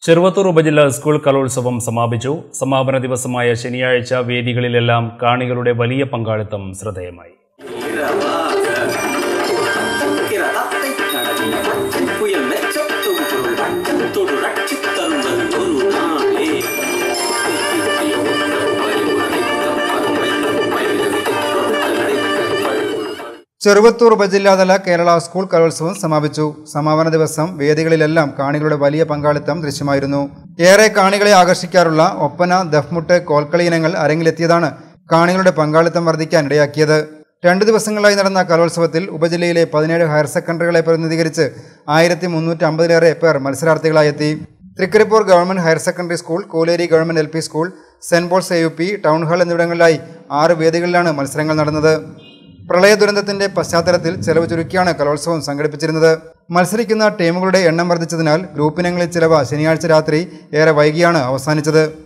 ചെറുവത്തൂർ ഉപജില്ലാ സ്കൂൾ കലോത്സവം സമാപിച്ചു സമാപന ദിവസമായ ശനിയാഴ്ച വേദികളിലെല്ലാം കാണികളുടെ വലിയ പങ്കാളിത്തം ശ്രദ്ധേയമായി புயல் மெச்சத்தொடு பொருள் வட்டத்தொடு ரட்சித் தருவது ஒரு நாளே ചെറുവത്തൂർ ഉപജില്ലാതല കേരള സ്കൂൾ കലോത്സവം സമാപിച്ചു സമാപന ദിവസം വേദികളിലെല്ലാം കാണികളുടെ വലിയ പങ്കാളിത്തം ദൃശ്യമായിരുന്നു ഏറെ കാണികളെ ആകർഷിക്കാറുള്ള ഒപ്പന ദഫ്മുട്ട് കോൽക്കളി ഇനങ്ങൾ അരങ്ങിലെത്തിയതാണ് കാണികളുടെ പങ്കാളിത്തം വർദ്ധിക്കാൻ ഇടയാക്കിയത് രണ്ടു ദിവസങ്ങളായി നടന്ന കലോത്സവത്തിൽ ഉപജില്ലയിലെ പതിനേഴ് ഹയർ സെക്കൻഡറികളെ പ്രതിനിധീകരിച്ച് ആയിരത്തി മുന്നൂറ്റി അമ്പതിലേറെ പേർ മത്സരാർത്ഥികളായി Thrikkaripur government higher secondary school Koleri government L P school saint Paul's A U P town hall എന്നിവിടങ്ങളിലായി ആറ് വേദികളിലാണ് മത്സരങ്ങൾ നടന്നത് പ്രളയ ദുരന്തത്തിന്റെ പശ്ചാത്തലത്തിൽ ചെലവ് ചുരുക്കിയാണ് കലോത്സവം സംഘടിപ്പിച്ചിരുന്നത് മത്സരിക്കുന്ന ടീമുകളുടെ എണ്ണം വർദ്ധിച്ചതിനാൽ ഗ്രൂപ്പിനങ്ങളിൽ ചിലവ് ശനിയാഴ്ച രാത്രി ഏറെ വൈകിയാണ് അവസാനിച്ചത്